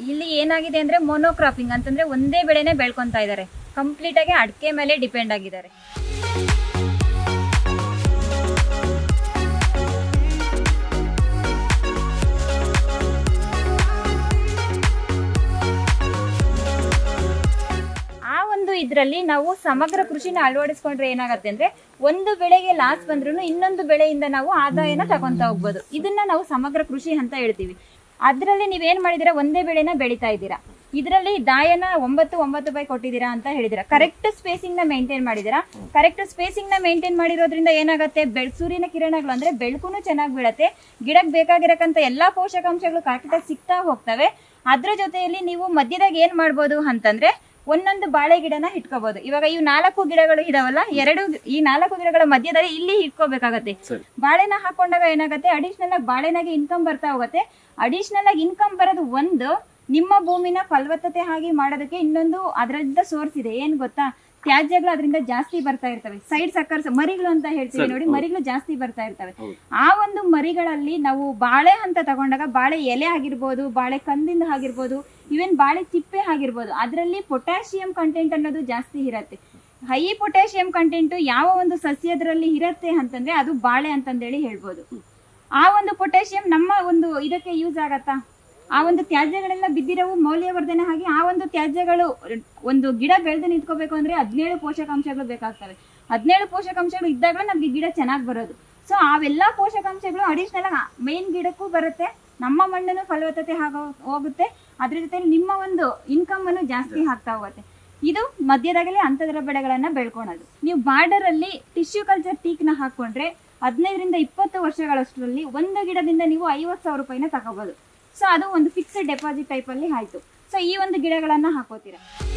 ಇಲ್ಲಿ ಏನಾಗಿದೆ ಅಂದ್ರೆ ಮೊನೋಕ್ರಾಪಿಂಗ್ ಅಂತಂದ್ರೆ ಒಂದೇ ಬೆಳೆನೇ ಬೆಳ್ಕೊಂತಾ ಇದ್ದಾರೆ ಕಂಪ್ಲೀಟ್ ಆಗಿ ಅಡಿಕೆ ಮೇಲೆ ಡಿಪೆಂಡ್ ಆಗಿದ್ದಾರೆ ಆ ಒಂದು ಇದ್ರಲ್ಲಿ ನಾವು ಸಮಗ್ರ ಕೃಷಿನ ಅಳವಡಿಸ್ಕೊಂಡ್ರೆ ಏನಾಗತ್ತೆ ಅಂದ್ರೆ ಒಂದು ಬೆಳೆಗೆ ಲಾಸ್ ಬಂದ್ರು ಇನ್ನೊಂದು ಬೆಳೆಯಿಂದ ನಾವು ಆದಾಯನ ತಗೊಂತ ಹೋಗ್ಬೋದು ಇದನ್ನ ನಾವು ಸಮಗ್ರ ಕೃಷಿ ಅಂತ ಹೇಳ್ತೀವಿ ಅದ್ರಲ್ಲಿ ನೀವೇನ್ ಮಾಡಿದೀರಾ ಒಂದೇ ಬೆಳೆನ ಬೆಳಿತಾ ಇದ್ದೀರಾ ಇದರಲ್ಲಿ ದಾಯನ ಒಂಬತ್ತು ಒಂಬತ್ತು ಬೈ ಕೊಟ್ಟಿದ್ದೀರಾ ಅಂತ ಹೇಳಿದಿರಾ ಕರೆಕ್ಟ್ ಸ್ಪೇಸಿಂಗ್ ನ ಮೇಂಟೈನ್ ಮಾಡಿದಿರಾ ಕರೆಕ್ಟ್ ಸ್ಪೇಸಿಂಗ್ ನ ಮೇಂಟೈನ್ ಮಾಡಿರೋದ್ರಿಂದ ಏನಾಗುತ್ತೆ ಬೆಳ್ ಸೂರ್ಯನ ಕಿರಣಗಳು ಅಂದ್ರೆ ಬೆಳಕುನು ಚೆನ್ನಾಗಿ ಬೀಳತ್ತೆ ಗಿಡಕ್ಕೆ ಬೇಕಾಗಿರಕ್ಕಂತ ಎಲ್ಲಾ ಪೋಷಕಾಂಶಗಳು ಕರೆಕ್ಟಾಗಿ ಸಿಗ್ತಾ ಹೋಗ್ತವೆ ಅದ್ರ ಜೊತೆಯಲ್ಲಿ ನೀವು ಮಧ್ಯದಾಗ ಏನ್ ಮಾಡ್ಬೋದು ಅಂತಂದ್ರೆ ಒಂದೊಂದು ಬಾಳೆ ಗಿಡನ ಇಟ್ಕೋಬಹುದು ಇವಾಗ ಇವು ನಾಲ್ಕು ಗಿಡಗಳು ಇದಾವಲ್ಲ ಎರಡು ಈ ನಾಲ್ಕು ಗಿಡಗಳ ಮಧ್ಯದಲ್ಲಿ ಇಲ್ಲಿ ಇಟ್ಕೋಬೇಕಾಗತ್ತೆ ಸರಿ. ಬಾಳೆನ ಹಾಕೊಂಡಾಗ ಏನಾಗುತ್ತೆ ಅಡಿಷನಲ್ ಆಗಿ ಬಾಳೆನಾಗೆ ಇನ್ಕಮ್ ಬರ್ತಾ ಹೋಗುತ್ತೆ ಅಡಿಷನಲ್ ಆಗಿ ಇನ್ಕಮ್ ಬರೋದು ಒಂದು ನಿಮ್ಮ ಭೂಮಿನ ಫಲವತ್ತತೆ ಆಗಿ ಮಾಡೋದಕ್ಕೆ ಇನ್ನೊಂದು ಅದರಿಂದ ಸೋರ್ಸ್ ಇದೆ ಏನ್ ಗೊತ್ತಾ ತ್ಯಾಜ್ಯಗಳು ಅದರಿಂದ ಜಾಸ್ತಿ ಬರ್ತಾ ಇರ್ತವೆ ಸೈಡ್ ಸಕ್ಕರ್ಸ್ ಮರಿಗಳು ಅಂತ ಹೇಳ್ತೀವಿ ಸರಿ, ನೋಡಿ ಹೌದು. ಮರಿಗಳು ಜಾಸ್ತಿ ಬರ್ತಾ ಇರ್ತವೆ ಹೌದು. ಆ ಒಂದು ಮರಿಗಳಲ್ಲಿ ನಾವು ಬಾಳೆ ಅಂತ ತಗೊಂಡಾಗ ಬಾಳೆ ಎಲೆ ಆಗಿರ್ಬೋದು ಬಾಳೆ ಕಂದಿಂದ ಆಗಿರ್ಬೋದು ಇವನ್ ಬಾಳೆ ಚಿಪ್ಪೆ ಆಗಿರ್ಬೋದು ಅದರಲ್ಲಿ ಪೊಟ್ಯಾಷಿಯಂ ಕಂಟೆಂಟ್ ಅನ್ನೋದು ಜಾಸ್ತಿ ಇರತ್ತೆ ಹೈ ಪೊಟ್ಯಾಷಿಯಂ ಕಂಟೆಂಟ್ ಯಾವ ಒಂದು ಸಸ್ಯದ್ರಲ್ಲಿ ಇರತ್ತೆ ಅಂತಂದ್ರೆ ಅದು ಬಾಳೆ ಅಂತಂದೇಳಿ ಹೇಳ್ಬೋದು ಆ ಒಂದು ಪೊಟ್ಯಾಷಿಯಂ ನಮ್ಮ ಒಂದು ಇದಕ್ಕೆ ಯೂಸ್ ಆಗತ್ತಾ ಆ ಒಂದು ತ್ಯಾಜ್ಯಗಳೆಲ್ಲ ಬಿದ್ದಿರವು ಮೌಲ್ಯವರ್ಧನೆ ಆಗಿ ಆ ಒಂದು ತ್ಯಾಜ್ಯಗಳು ಒಂದು ಗಿಡ ಬೆಳೆದು ನಿಂತ್ಕೋಬೇಕು ಅಂದ್ರೆ ಹದಿನೇಳು ಪೋಷಕಾಂಶಗಳು ಬೇಕಾಗ್ತವೆ ಹದಿನೇಳು ಪೋಷಕಾಂಶಗಳು ಇದ್ದಾಗ ನಮ್ಗೆ ಗಿಡ ಚೆನ್ನಾಗಿ ಬರೋದು ಸೊ ಅವೆಲ್ಲ ಪೋಷಕಾಂಶಗಳು ಅಡಿಷನಲ್ ಆಗಿ ಮೇನ್ ಗಿಡಕ್ಕೂ ಬರುತ್ತೆ ನಮ್ಮ ಮಣ್ಣನ್ನು ಫಲವತ್ತತೆ ಆಗೋ ಹೋಗುತ್ತೆ ಅದ್ರ ಜೊತೆ ನಿಮ್ಮ ಒಂದು ಇನ್ಕಮ್ ಅನ್ನು ಜಾಸ್ತಿ ಆಗ್ತಾ ಹೋಗುತ್ತೆ ಇದು ಮಧ್ಯದಾಗಲೇ ಅಂತದರ ಬೆಳೆಗಳನ್ನ ಬೆಳ್ಕೊಳೋದು ನೀವು ಬಾರ್ಡರ್ ಅಲ್ಲಿ ಟಿಶ್ಯೂ ಕಲ್ಚರ್ ಟೀಕ್ ನ ಹಾಕೊಂಡ್ರೆ ಹದಿನೈದರಿಂದ ಇಪ್ಪತ್ತು ವರ್ಷಗಳಷ್ಟರಲ್ಲಿ ಒಂದು ಗಿಡದಿಂದ ನೀವು ಐವತ್ತು ಸಾವಿರ ರೂಪಾಯಿನ ತಗೋಬಹುದು ಸೊ ಅದು ಒಂದು ಫಿಕ್ಸ್ಡ್ ಡೆಪಾಸಿಟ್ ಟೈಪ್ ಅಲ್ಲಿ ಆಯ್ತು ಸೊ ಈ ಒಂದು ಗಿಡಗಳನ್ನ ಹಾಕೋತೀರಾ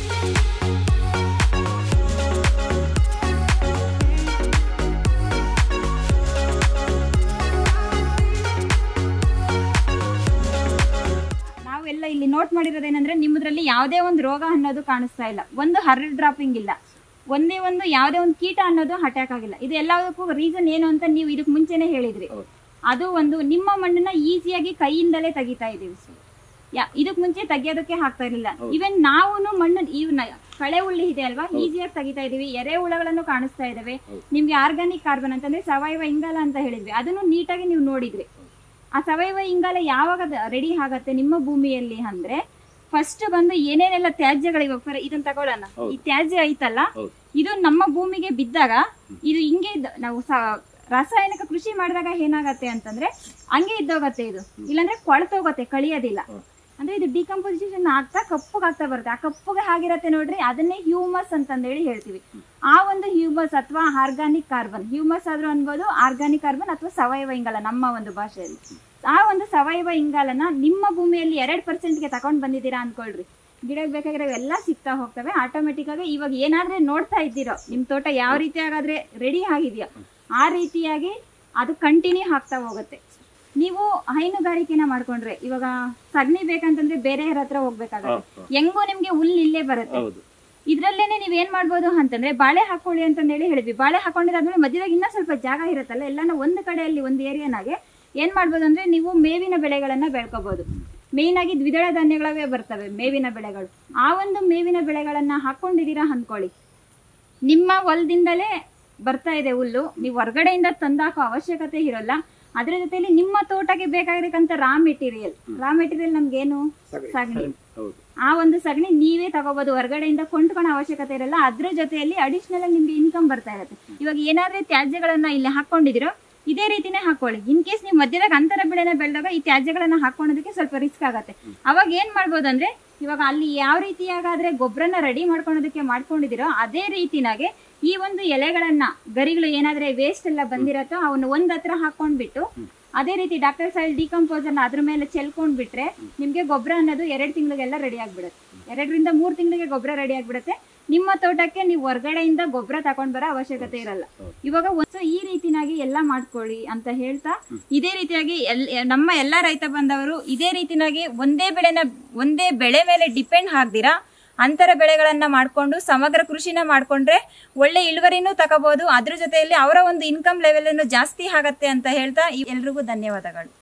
ನಾವೆಲ್ಲ ಇಲ್ಲಿ ನೋಟ್ ಮಾಡಿರೋದೇನಂದ್ರೆ ನಿಮ್ಮದ್ರಲ್ಲಿ ಯಾವುದೇ ಒಂದು ರೋಗ ಅನ್ನೋದು ಕಾಣಿಸ್ತಾ ಇಲ್ಲ ಒಂದು ಹರ್ಲ್ ಡ್ರಾಪಿಂಗ್ ಇಲ್ಲ ಒಂದೇ ಒಂದು ಯಾವುದೇ ಒಂದು ಕೀಟ ಅನ್ನೋದು ಅಟ್ಯಾಕ್ ಆಗಿಲ್ಲ ಇದು ಎಲ್ಲದಕ್ಕೂ ರೀಸನ್ ಏನು ಅಂತ ನೀವು ಇದಕ್ಕೆ ಮುಂಚೆನೆ ಹೇಳಿದ್ರಿ ಹೌದು. ಅದು ಒಂದು ನಿಮ್ಮ ಮಣ್ಣನ್ನ ಈಸಿಯಾಗಿ ಕೈಯಿಂದಲೇ ತೆಗಿತಾ ಇದೀವಿ ಯಾ ಇದಕ್ ಮುಂಚೆ ತೆಗಿಯೋದಕ್ಕೆ ಆಗ್ತಾ ಇರಲಿಲ್ಲ ಹೌದು. ಇವನ್ ನಾವು ಮಣ್ಣು ಇವ್ ಕಳೆ ಹುಳ್ಳಿ ಇದೆ ಅಲ್ವಾ ಈಸಿಯಾಗಿ ತೆಗಿತಾ ಇದೀವಿ ಎರೆಹುಳಗಳನ್ನು ಕಾಣಿಸ್ತಾ ಇದಾವೆ ಹೌದು. ನಿಮ್ಗೆ ಆರ್ಗಾನಿಕ್ ಕಾರ್ಬನ್ ಅಂತಂದ್ರೆ ಸಾವಯವ ಇಂಗಾಲ ಅಂತ ಹೇಳಿದ್ವಿ ಅದನ್ನು ನೀಟಾಗಿ ನೀವು ನೋಡಿದ್ರಿ ಆ ಸಾವಯವ ಇಂಗಾಲ ಯಾವಾಗ ರೆಡಿ ಆಗತ್ತೆ ನಿಮ್ಮ ಭೂಮಿಯಲ್ಲಿ ಅಂದ್ರೆ ಫಸ್ಟ್ ಬಂದು ಏನೇನೆಲ್ಲ ತ್ಯಾಜ್ಯಗಳು ಇವಾಗ ಫರ್ ಇದನ್ನ ತಗೊಳ್ಳೋಣ ಹೌದು. ಈ ತ್ಯಾಜ್ಯ ಐತಲ್ಲ ಹೌದು. ಇದು ನಮ್ಮ ಭೂಮಿಗೆ ಬಿದ್ದಾಗ ಇದು ಹಿಂಗೆ ಇದ್ದ- ನಾವು ಸ- ರಾಸಾಯನಿಕ ಕೃಷಿ ಮಾಡಿದಾಗ ಏನಾಗತ್ತೆ ಅಂತಂದ್ರೆ ಹಂಗೆ ಇದ್ದೋಗತ್ತೆ ಇದು ಇಲ್ಲಾಂದ್ರೆ ಕೊಳ್ತೋಗತ್ತೆ ಕಳಿಯೋದಿಲ್ಲ ಹ್ಮ್. ಅಂದ್ರೆ ಇದು ಡಿಕಂಪೋಸಿಷನ್ ಆಗ್ತಾ ಕಪ್ಪಗಾಗ್ತಾ ಬರುತ್ತೆ ಆ ಕಪ್ಪಗೆ ಆಗಿರತ್ತೆ ನೋಡ್ರಿ ಅದನ್ನೇ ಹ್ಯೂಮಸ್ ಅಂತಂದೇಳಿ ಹೇಳ್ತೀವಿ ಆ ಒಂದು ಹ್ಯೂಮಸ್ ಅಥವಾ ಆರ್ಗಾನಿಕ್ ಕಾರ್ಬನ್ ಹ್ಯೂಮಸ್ ಆದ್ರೂ ಅನ್ಬೋದು ಆರ್ಗಾನಿಕ್ ಕಾರ್ಬನ್ ಅಥವಾ ಸಾವಯವ ಇಂಗಾಲ ನಮ್ಮ ಒಂದು ಭಾಷೆಯಲ್ಲಿ ಆ ಒಂದು ಸಾವಯವ ಇಂಗಾಲನ ನಿಮ್ಮ ಭೂಮಿಯಲ್ಲಿ ಎರಡ್ ಪರ್ಸೆಂಟ್ಗೆ ತಗೊಂಡ್ ಬಂದಿದ್ದೀರಾ ಅನ್ಕೊಳ್ರಿ ಗಿಡಕ್ಕೆ ಬೇಕಾಗಿರೋ ಎಲ್ಲ ಸಿಗ್ತಾ ಹೋಗ್ತವೆ ಆಟೋಮೆಟಿಕ್ ಆಗಿ ಇವಾಗ ಏನಾದ್ರೆ ನೋಡ್ತಾ ಇದ್ದೀರೋ ನಿಮ್ ತೋಟ ಯಾವ ರೀತಿ ಆಗಾದ್ರೆ ರೆಡಿ ಆಗಿದೆಯೋ ಆ ರೀತಿಯಾಗಿ ಅದು ಕಂಟಿನ್ಯೂ ಆಗ್ತಾ ಹೋಗುತ್ತೆ ನೀವು ಹೈನುಗಾರಿಕೆನ ಮಾಡ್ಕೊಂಡ್ರೆ ಇವಾಗ ಸಗಣಿ ಬೇಕಂತಂದ್ರೆ ಬೇರೆಯವ್ರ ಹತ್ರ ಹೋಗ್ಬೇಕಾಗತ್ತೆ ಹೌದು. ಹೆಂಗೋ ನಿಮ್ಗೆ ಹುಲ್ಲು ಇಲ್ಲೇ ಬರುತ್ತೆ ಹೌದು ಇದ್ರಲ್ಲೇನೆ ನೀವ್ ಏನ್ ಮಾಡ್ಬೋದು ಅಂತಂದ್ರೆ ಬಾಳೆ ಹಾಕೊಳ್ಳಿ ಅಂತಂದೇಳಿ ಹೇಳಿದ್ವಿ ಬಾಳೆ ಹಾಕೊಂಡಿದ್ದಾದ್ಮೇಲೆ ಮಧ್ಯದಾಗ ಇನ್ನೂ ಸ್ವಲ್ಪ ಜಾಗ ಇರುತ್ತಲ್ಲ ಎಲ್ಲಾನು ಒಂದು ಕಡೆಯಲ್ಲಿ ಒಂದು ಏರಿಯಾನಾಗೆ ಏನ್ ಮಾಡ್ಬೋದು ಅಂದ್ರೆ ನೀವು ಮೇವಿನ ಬೆಳೆಗಳನ್ನ ಬೆಳ್ಕೋಬಹುದು ಮೇನ್ ಆಗಿ ದ್ವಿದಳ ಧಾನ್ಯಗಳವೇ ಬರ್ತವೆ ಮೇವಿನ ಬೆಳೆಗಳು ಆ ಒಂದು ಮೇವಿನ ಬೆಳೆಗಳನ್ನ ಹಾಕೊಂಡಿದೀರಾ ಅನ್ಕೊಳ್ಳಿ ನಿಮ್ಮ ಹೊಲದಿಂದಲೇ ಬರ್ತಾ ಇದೆ ಹುಲ್ಲು ನೀವು ಹೊರಗಡೆಯಿಂದ ತಂದಾಕೋ ಅವಶ್ಯಕತೆ ಇರೋಲ್ಲ ಅದ್ರ ಜೊತೆಲಿ ನಿಮ್ಮ ತೋಟಕ್ಕೆ ಬೇಕಾಗಿರಕ್ಕಂತ ರಾ ಮೆಟೀರಿಯಲ್ ರಾ ಮೆಟೀರಿಯಲ್ ನಮ್ಗೇನು ಸಗಣಿ ಹೌದು ಆ ಒಂದು ಸಗಣಿ ನೀವೇ ತಗೋಬಹುದು ಹೊರಗಡೆಯಿಂದ ಕೊಂಡ್ಕೊಳ್ಳೋ ಅವಶ್ಯಕತೆ ಇರಲ್ಲ ಅದ್ರ ಜೊತೆಯಲ್ಲಿ ಅಡಿಷನಲ್ ಆಗಿ ನಿಮ್ಗೆ ಇನ್ಕಮ್ ಬರ್ತಾ ಇರುತ್ತೆ ಇವಾಗ ಏನಾದ್ರೆ ತ್ಯಾಜ್ಯಗಳನ್ನ ಇಲ್ಲಿ ಹಾಕೊಂಡಿದಿರೋ ಇದೇ ರೀತಿನೇ ಹಾಕೊಳ್ಳಿ ಇನ್ ಕೇಸ್ ನೀವು ಮಧ್ಯದಾಗ ಅಂತರ ಬೆಳೆನ ಬೆಳೆದಾಗ ಈ ತ್ಯಾಜ್ಯಗಳನ್ನ ಹಾಕೊಳ್ಳೋದಕ್ಕೆ ಸ್ವಲ್ಪ ರಿಸ್ಕ್ ಆಗತ್ತೆ ಅವಾಗ ಏನ್ ಮಾಡ್ಬೋದು ಅಂದ್ರೆ ಇವಾಗ ಅಲ್ಲಿ ಯಾವ ರೀತಿಯಾಗಾದ್ರೆ ಗೊಬ್ಬರನ ರೆಡಿ ಮಾಡ್ಕೊಳೋದಕ್ಕೆ ಮಾಡ್ಕೊಂಡಿದಿರೋ ಅದೇ ರೀತಿನಾಗೆ ಈ ಒಂದು ಎಲೆಗಳನ್ನ ಗರಿಗಳು ಏನಾದ್ರೆ ವೇಸ್ಟ್ ಎಲ್ಲ ಬಂದಿರತ್ತೋ ಅವನ್ನ ಒಂದ್ ಹತ್ರ ಹಾಕೊಂಡ್ಬಿಟ್ಟು ಅದೇ ರೀತಿ ಡಾಕ್ಟರ್ ಸೈಲ್ ಡಿಕಂಪೋಸರ್ನ ಅದ್ರ ಮೇಲೆ ಚೆಲ್ಕೊಂಡ್ ಬಿಟ್ರೆ ನಿಮ್ಗೆ ಗೊಬ್ಬರ ಅನ್ನೋದು ಎರಡ್ ತಿಂಗಳಿಗೆಲ್ಲ ರೆಡಿ ಆಗ್ಬಿಡುತ್ತೆ ಎರಡರಿಂದ ಮೂರ್ ತಿಂಗಳಿಗೆ ಗೊಬ್ಬರ ರೆಡಿ ಆಗ್ಬಿಡುತ್ತೆ ನಿಮ್ಮ ತೋಟಕ್ಕೆ ನೀವು ಹೊರಗಡೆಯಿಂದ ಗೊಬ್ಬರ ತಕೊಂಡ್ ಬರೋ ಅವಶ್ಯಕತೆ ಇರಲ್ಲ ಇವಾಗ ಒಂದು ಈ ರೀತಿನಾಗಿ ಎಲ್ಲ ಮಾಡ್ಕೊಳ್ಳಿ ಅಂತ ಹೇಳ್ತಾ ಇದೇ ರೀತಿಯಾಗಿ ಎಲ್ ನಮ್ಮ ಎಲ್ಲಾ ರೈತ ಬಂದವರು ಇದೇ ರೀತಿನಾಗಿ ಒಂದೇ ಬೆಳೆನ ಒಂದೇ ಬೆಳೆ ಮೇಲೆ ಡಿಪೆಂಡ್ ಆಗ್ದಿರಾ ಅಂತರ ಬೆಳೆಗಳನ್ನ ಮಾಡ್ಕೊಂಡು ಸಮಗ್ರ ಕೃಷಿನ ಮಾಡ್ಕೊಂಡ್ರೆ ಒಳ್ಳೆ ಇಳುವರಿನೂ ತಗೋಬಹುದು ಅದ್ರ ಜೊತೆಯಲ್ಲಿ ಅವರ ಒಂದು ಇನ್ಕಮ್ ಲೆವೆಲ್ ಜಾಸ್ತಿ ಆಗತ್ತೆ ಅಂತ ಹೇಳ್ತಾ ಎಲ್ರಿಗೂ ಧನ್ಯವಾದಗಳು